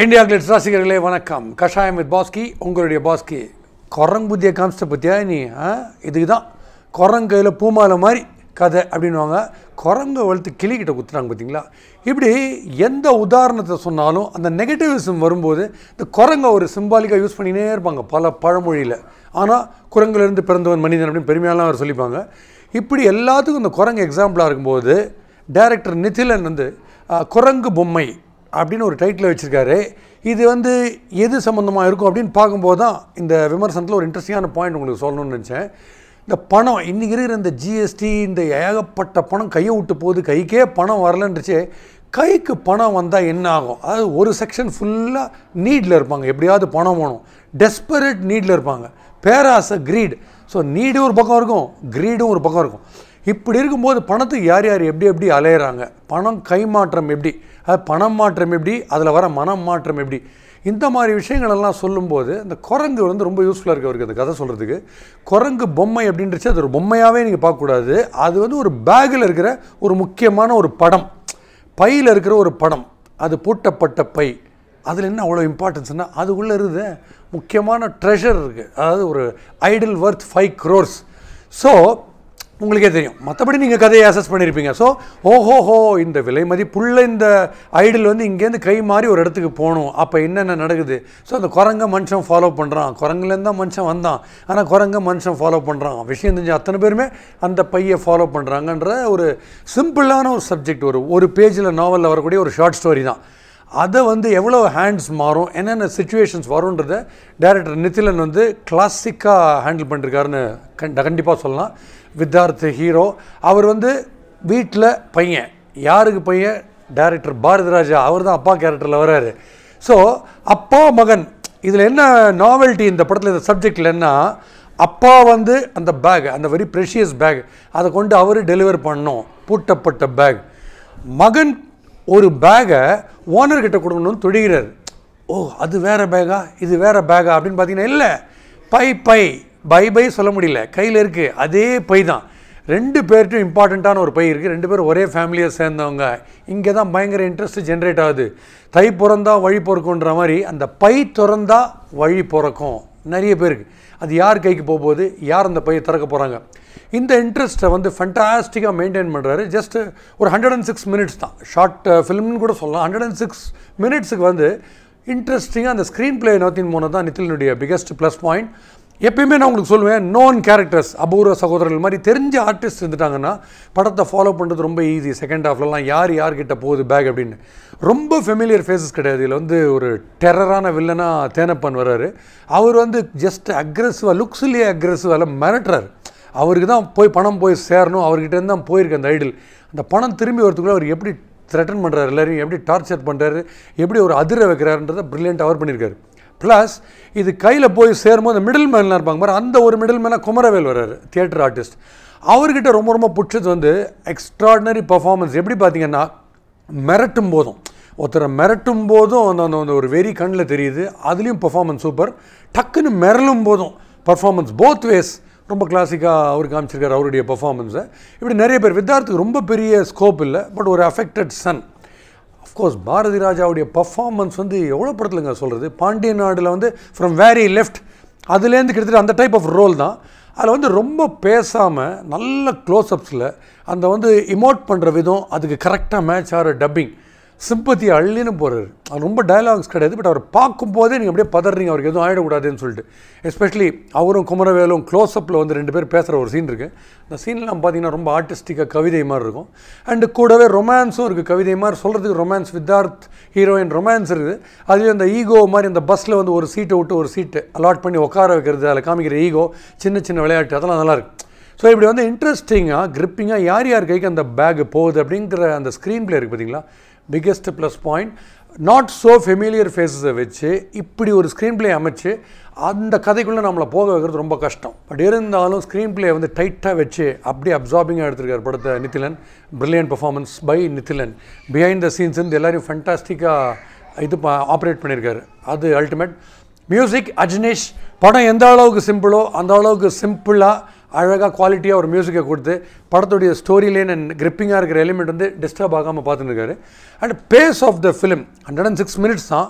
India glitz ராசிகர்களே வணக்கம் கஷாயம் with Bhaski உங்களுடைய பாஸ்கி குரங்கு புத்தியை காமிச்சிட்ட பற்றியா நீ ஆ இதுக்கு தான் குரங்கு கையில் பூமாலை மாதிரி கதை அப்படின்வாங்க குரங்கை வளர்த்து கிளிக்கிட்ட குத்துறாங்க பார்த்தீங்களா இப்படி எந்த உதாரணத்தை சொன்னாலும் அந்த நெகட்டிவிசம் வரும்போது இந்த குரங்கை ஒரு சிம்பாலிக்காக யூஸ் பண்ணினே இருப்பாங்க பல பழமொழியில் ஆனால் குரங்குலேருந்து பிறந்தவன் மனிதன் அப்படின்னு பெருமையாலாம் அவர் சொல்லிப்பாங்க இப்படி எல்லாத்துக்கும் இந்த குரங்கு எக்ஸாம்பிளாக இருக்கும்போது டைரக்டர் நிதிலன் வந்து ஆ, குரங்கு பொம்மை அப்படின்னு ஒரு டைட்டில் வச்சுருக்காரு இது வந்து எது சம்மந்தமாக இருக்கும் அப்படின்னு பார்க்கும்போது தான் இந்த விமர்சனத்தில் ஒரு இன்ட்ரெஸ்டிங்கான பாயிண்ட் உங்களுக்கு சொல்லணும்னு நினச்சேன் இந்த பணம் இன்றைக்கி இருக்கிற இந்த ஜிஎஸ்டி இந்த ஏகப்பட்ட பணம் கையை விட்டு போகுது கைக்கே பணம் வரலன்றுச்சு கைக்கு பணம் வந்தால் என்ன ஆகும் அதாவது ஒரு செக்ஷன் ஃபுல்லாக நீடில் இருப்பாங்க எப்படியாவது பணம் வேணும் டெஸ்பரேட் நீடில் இருப்பாங்க பேராசை கிரீட் ஸோ நீடு ஒரு பக்கம் இருக்கும் கிரீடும் ஒரு பக்கம் இருக்கும் இப்படி இருக்கும்போது பணத்துக்கு யார் யார் எப்படி எப்படி அலையிறாங்க பணம் கைமாற்றம் எப்படி அது பணம் மாற்றம் எப்படி அதில் வர மனம் மாற்றம் எப்படி இந்த மாதிரி விஷயங்கள் எல்லாம் சொல்லும்போது இந்த குரங்கு வந்து ரொம்ப யூஸ்ஃபுல்லாக இருக்குது அவருக்கு அந்த கதை சொல்கிறதுக்கு குரங்கு பொம்மை அப்படின்றச்சு அது ஒரு பொம்மையாகவே நீங்கள் பார்க்கக்கூடாது அது வந்து ஒரு பேக்கில் இருக்கிற ஒரு முக்கியமான ஒரு படம் பையில் இருக்கிற ஒரு படம் அது பூட்டப்பட்ட பை அதில் என்ன அவ்வளோ இம்பார்ட்டன்ஸ்னால் அதுக்குள்ளே இருக்குது முக்கியமான ட்ரெஷர் இருக்குது அதாவது ஒரு idol worth five crores so உங்களுக்கே தெரியும் மற்றபடி நீங்கள் கதையை அசஸ் பண்ணியிருப்பீங்க ஸோ ஓஹோஹோ இந்த விலை மதிப்புள்ள இந்த ஐடில் வந்து இங்கேருந்து கை மாறி ஒரு இடத்துக்கு போகணும் அப்போ என்னென்ன நடக்குது ஸோ அந்த குரங்க மனுஷன் ஃபாலோ பண்ணுறான் குரங்குலேருந்து தான் மனுஷன் வந்தான் ஆனால் குரங்க மனுஷன் ஃபாலோ பண்ணுறான் விஷயம் தெரிஞ்ச அத்தனை பேருமே அந்த பையை ஃபாலோ பண்ணுறாங்கன்ற ஒரு சிம்பிளான ஒரு சப்ஜெக்ட் ஒரு ஒரு பேஜில் நாவலில் வரக்கூடிய ஒரு ஷார்ட் ஸ்டோரி தான் அதை வந்து எவ்வளோ ஹேண்ட்ஸ் மாறும் என்னென்ன சுச்சுவேஷன்ஸ் வரும்ன்றதை டைரக்டர் நிதிலன் வந்து கிளாசிக்காக ஹேண்டில் பண்ணிருக்காருன்னு கண் கண்டிப்பாக சொல்லலாம் வித்தார்த் ஹீரோ அவர் வந்து வீட்டில் பையன் யாருக்கு பையன் டைரக்டர் பாரதிராஜா அவர் தான் அப்பா கேரக்டரில் வராரு ஸோ அப்பா மகன் இதில் என்ன நாவல்ட்டி இந்த படத்தில் இந்த சப்ஜெக்டில் என்ன அப்பா வந்து அந்த பேக் அந்த வெரி ப்ரெஷியஸ் பேக் அதை கொண்டு அவர் டெலிவர் பண்ணணும் பூட்டப்பட்ட பேக் மகன் ஒரு பேகை ஓனர்கிட்ட கொடுக்கணும்னு துடிக்கிறார் ஓ அது வேற பேகா இது வேற பேகா அப்படின்னு பார்த்தீங்கன்னா இல்லை பை பை பை பை சொல்ல முடியல கையில் இருக்குது அதே பை தான் ரெண்டு பேர்ட்டும் இம்பார்ட்டண்ட்டான ஒரு பை இருக்குது ரெண்டு பேரும் ஒரே ஃபேமிலியை சேர்ந்தவங்க இங்கே தான் பயங்கர இன்ட்ரெஸ்ட் ஜென்ரேட் ஆகுது தை பிறந்தா வழி பிறக்குன்ற மாதிரி அந்த பை திறந்தா வழி பிறக்கும் நிறைய பேருக்கு அது யார் கைக்கு போக போகுது யார் அந்த பையை திறக்க போகிறாங்க இந்த இன்ட்ரெஸ்ட்டை வந்து ஃபண்டாஸ்டிக்காக மெயின்டைன் பண்ணுறாரு ஜஸ்ட் ஒரு ஹண்ட்ரட் அண்ட் சிக்ஸ் மினிட்ஸ் தான் ஷார்ட் ஃபிலிம்னு கூட சொல்லலாம் ஹண்ட்ரட் அண்ட் சிக்ஸ் மினிட்ஸுக்கு வந்து இன்ட்ரெஸ்டிங்காக அந்த ஸ்க்ரீன் பிளே நோத்தின் போனது தான் நித்திலனுடைய பிகஸ்ட் ப்ளஸ் பாயிண்ட் எப்பயுமே நான் உங்களுக்கு சொல்லுவேன் நோன் கேரக்டர்ஸ் அபூர்வ சகோதரர்கள் மாதிரி தெரிஞ்ச ஆர்டிஸ்ட் இருந்துட்டாங்கன்னா படத்தை ஃபாலோ பண்ணுறது ரொம்ப ஈஸி செகண்ட் ஹாஃப்லலாம் யார் யார்கிட்ட போகுது பேக் அப்படின்னு ரொம்ப ஃபெமிலியர் ஃபேஸஸ் கிடையாது இதில் வந்து ஒரு டெரரான வில்லனாக தேனப்பன் வர்றாரு அவர் வந்து ஜஸ்ட் அக்ரெசிவாக லுக்ஸ்லேயே அக்ரெசிவாக மிரட்டுறாரு அவருக்கு தான் போய் பணம் போய் சேரணும் அவர்கிட்ட இருந்து தான் போயிருக்கு அந்த ஐடில் அந்த பணம் திரும்பி வரதுக்குள்ளே அவர் எப்படி த்ரெட்டன் பண்ணுறாரு எல்லாரையும் எப்படி டார்ச்சர் பண்ணுறாரு எப்படி ஒரு அதிர வைக்கிறாருன்றதை ப்ரில்லியண்ட் அவர் பண்ணியிருக்காரு ப்ளஸ் இது கையில் போய் சேரும்போது மிடில் மேன்லாம் இருப்பாங்க பாரு அந்த ஒரு மிடில் மேனாக குமரவேல் வர்றாரு தியேட்டர் ஆர்டிஸ்ட் அவர்கிட்ட ரொம்ப ரொம்ப பிடிச்சது வந்து எக்ஸ்ட்ராடினரி பர்ஃபார்மன்ஸ் எப்படி பார்த்தீங்கன்னா மிரட்டும் போதும் ஒருத்தரை மிரட்டும் போதும் அந்த அந்த அந்த ஒரு வெறி கண்ணில் தெரியுது அதுலேயும் பர்ஃபார்மன்ஸ் சூப்பர் டக்குன்னு மிரளும் போதும் பர்ஃபார்மன்ஸ் போத் வேஸ் ரொம்ப கிளாசிக்காக அவர் காமிச்சிருக்காரு அவருடைய பர்ஃபார்மன்ஸை இப்படி நிறைய பேர் வித்தார்த்துக்கு ரொம்ப பெரிய ஸ்கோப் இல்லை பட் ஒரு அஃபெக்டட் சன் அஃப்கோர்ஸ் பாரதி ராஜாவுடைய பர்ஃபார்மன்ஸ் வந்து எவ்வளோ படத்துலங்க சொல்கிறது பாண்டிய நாடில் வந்து ஃப்ரம் வேரி லெஃப்ட் அதுலேருந்து கிட்டத்தட்ட அந்த டைப் ஆஃப் ரோல் தான் அதில் வந்து ரொம்ப பேசாமல் நல்ல க்ளோஸ்அப்ஸில் அந்த வந்து இமோட் பண்ணுற விதம் அதுக்கு கரெக்டாக மேட்ச் ஆகிற டப்பிங் சிம்பத்தி அள்ளின்னு போகிறாரு அது ரொம்ப டயலாக்ஸ் கிடையாது பட் அவர் பார்க்கும்போதே நீங்கள் அப்படியே பதறீங்க அவருக்கு எதுவும் ஆகிடக்கூடாதுன்னு சொல்லிட்டு எஸ்பெஷலி அவரும் குமரவேலும் க்ளோஸ்அப்பில் வந்து ரெண்டு பேர் பேசுகிற ஒரு சீன் இருக்குது அந்த சீன்லாம் பார்த்தீங்கன்னா ரொம்ப ஆர்டிஸ்டிக்காக கவிதை மாதிரி இருக்கும் அண்டு கூடவே ரொமான்ஸும் இருக்குது கவிதை மாதிரி சொல்கிறதுக்கு ரொமான்ஸ் வித்தார்த் ஹீரோயின் ரொமான்ஸ் இருக்குது அதுலேயும் அந்த ஈகோ மாதிரி அந்த பஸ்ஸில் வந்து ஒரு சீட்டை விட்டு ஒரு சீட்டு அலாட் பண்ணி உட்கார வைக்கிறது அதில் காமிக்கிற ஈகோ சின்ன சின்ன விளையாட்டு அதெல்லாம் நல்லாயிருக்கு ஸோ இப்படி வந்து இன்ட்ரெஸ்டிங்காக கிரிப்பிங்காக யார் யார் கைக்கு அந்த பேக் போகுது அப்படிங்கிற அந்த ஸ்க்ரீன் பிளே இருக்குது பார்த்தீங்களா biggest plus point not so familiar ஃபேஸஸை வச்சு இப்படி ஒரு ஸ்க்ரீன் பிளே அமைச்சு அந்த கதைக்குள்ளே நம்மளை போக வைக்கிறது ரொம்ப கஷ்டம் பட் இருந்தாலும் ஸ்க்ரீன் பிளே வந்து டைட்டாக வச்சு அப்படியே அப்சார்பிங்காக எடுத்திருக்காரு படத்தை Nithilan brilliant performance by Nithilan behind the scenes இருந்து எல்லாரையும் ஃபண்டாஸ்டிக்காக இது ஆப்ரேட் பண்ணியிருக்காரு அது அல்டிமேட் மியூசிக் அஜ்னேஷ் படம் எந்த அளவுக்கு சிம்பிளோ அந்த அளவுக்கு சிம்பிளாக அழகாக குவாலிட்டியாக ஒரு மியூசிக்கை கொடுத்து படத்துடைய ஸ்டோரிலேயே கிரிப்பிங்காக இருக்கிற எலிமெண்ட் வந்து டிஸ்டர்ப் ஆகாமல் பார்த்துருக்காரு and pace of the film hundred and six minutes தான்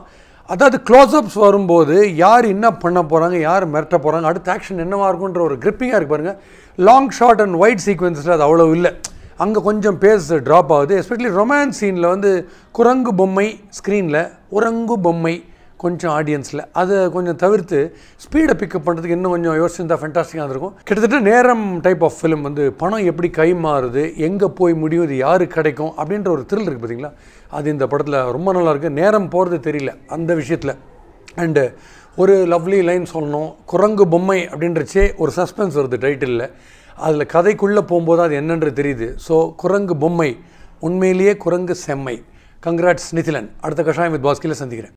அதாவது க்ளோஸ்அப்ஸ் வரும்போது யார் என்ன பண்ண போகிறாங்க யார் மிரட்ட போகிறாங்க அடுத்த ஆக்ஷன் என்னவா இருக்குன்ற ஒரு கிரிப்பிங்காக இருக்கு பாருங்கள் லாங் ஷார்ட் அண்ட் ஒயிட் சீக்வன்ஸில் அது அவ்வளோ இல்லை அங்கே கொஞ்சம் பேஸ் ட்ராப் ஆகுது எஸ்பெஷலி ரொமான்ஸ் சீனில் வந்து குரங்கு பொம்மை ஸ்க்ரீனில் உரங்கு பொம்மை கொஞ்சம் ஆடியன்ஸில் அதை கொஞ்சம் தவிர்த்து ஸ்பீடை பிக்கப் பண்ணுறதுக்கு இன்னும் கொஞ்சம் யோசிச்சிருந்தா ஃபென்டாஸ்டிக்காக இருக்கும் கிட்டத்தட்ட நேரம் டைப் ஆஃப் ஃபிலிம் வந்து பணம் எப்படி கை மாறுது எங்கே போய் முடியும் இது யாருக்கு கிடைக்கும் அப்படின்ற ஒரு த்ரில் இருக்குது பார்த்தீங்களா அது இந்த படத்தில் ரொம்ப நல்லா இருக்குது நேரம் போகிறது தெரியல அந்த விஷயத்தில் அண்டு ஒரு லவ்லி லைன் சொல்லணும் குரங்கு பொம்மை அப்படின்றச்சே ஒரு சஸ்பென்ஸ் வருது டைட்டிலில் அதில் கதைக்குள்ளே போகும்போது அது என்னன்றது தெரியுது ஸோ குரங்கு பொம்மை உண்மையிலேயே குரங்கு செம்மை கங்க்ராட்ஸ் நிதிலன் அடுத்த கஷாயம் வித் பாஸ்கியில் சந்திக்கிறேன்